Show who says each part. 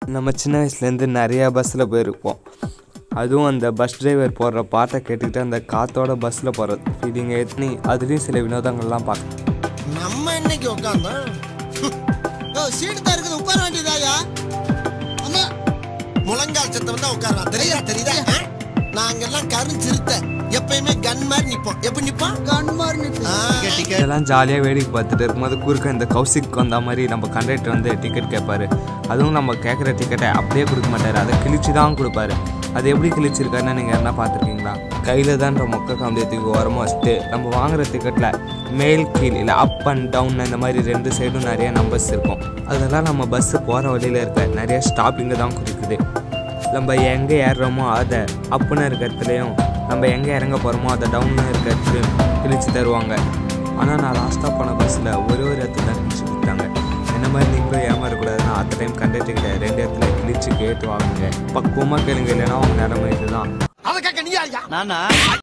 Speaker 1: நம்ம சின்ன வயசுலேருந்து நிறையா பஸ்ஸில் போயிருப்போம் அதுவும் அந்த பஸ் டிரைவர் போடுற பாட்டை கேட்டுக்கிட்டு அந்த காத்தோட பஸ்ஸில் போகிற ஃபீலிங் ஏற்றி அதுலேயும் சில வினோதங்கள்லாம் பார்க்க
Speaker 2: நம்ம இன்னைக்கு உட்காந்தோம் ஓ சீட்டு தான் இருக்குது உட்கார வேண்டியதாயா அம்மா முழங்கால் சத்தம் தான் உட்காரலாம் தெரியுதா தெரியுதா ஆ? நாங்கெல்லாம் கருஞ்சிருத்த எப்பயுமே கன் மாதிரி நிப்போம் எப்படி நிப்போம் கன் மாதிரி நிப்போம்
Speaker 1: இதெல்லாம் ஜாலியாக வேடிக்கை பார்த்துட்டு இருக்கும்போது குறுக்க இந்த கௌசிக் வந்த மாதிரி நம்ம கண்டக்டர் வந்து டிக்கெட் கேட்பாரு அதுவும் நம்ம கேட்குற டிக்கெட்டை அப்படியே கொடுக்க மாட்டார் அதை கிழிச்சு தான் கொடுப்பாரு அது எப்படி கிழிச்சிருக்காருன்னு நீங்கள் என்ன பார்த்துருக்கீங்களா கையில் தான்ற மொக்க காமியத்துக்கு ஓரமாக வச்சுட்டு நம்ம வாங்குற டிக்கெட்டில் மேல் கீழ் இல்லை அப் அண்ட் டவுன் இந்த மாதிரி ரெண்டு சைடும் நிறைய நம்பர்ஸ் இருக்கும் அதெல்லாம் நம்ம பஸ்ஸு போகிற வழியில் இருக்க நிறைய ஸ்டாப்பிங்கை தான் குறிக்குது நம்ம எங்கே ஏறுறோமோ அதை அப்புன்னு இருக்க இடத்துலையும் நம்ம எங்கே இறங்க போகிறோமோ அதை டவுன்னு இருக்க இடத்துலையும் கிழிச்சு தருவாங்க ஆனால் நான் லாஸ்ட்டாக போன பஸ்ஸில் ஒரே ஒரு இடத்துல தான் கிழிச்சு கொடுத்தாங்க என்ன மாதிரி நீங்களும் ஏமாறக்கூடாதுன்னா அத்த டைம் கண்டக்டர்கிட்ட ரெண்டு இடத்துல கிழிச்சு கேட்டு வாங்குங்க பக்குவமாக கேளுங்க இல்லைன்னா உங்கள் நிலைமை இதுதான்
Speaker 2: அதை கேட்க நீ யாரியா
Speaker 3: நானா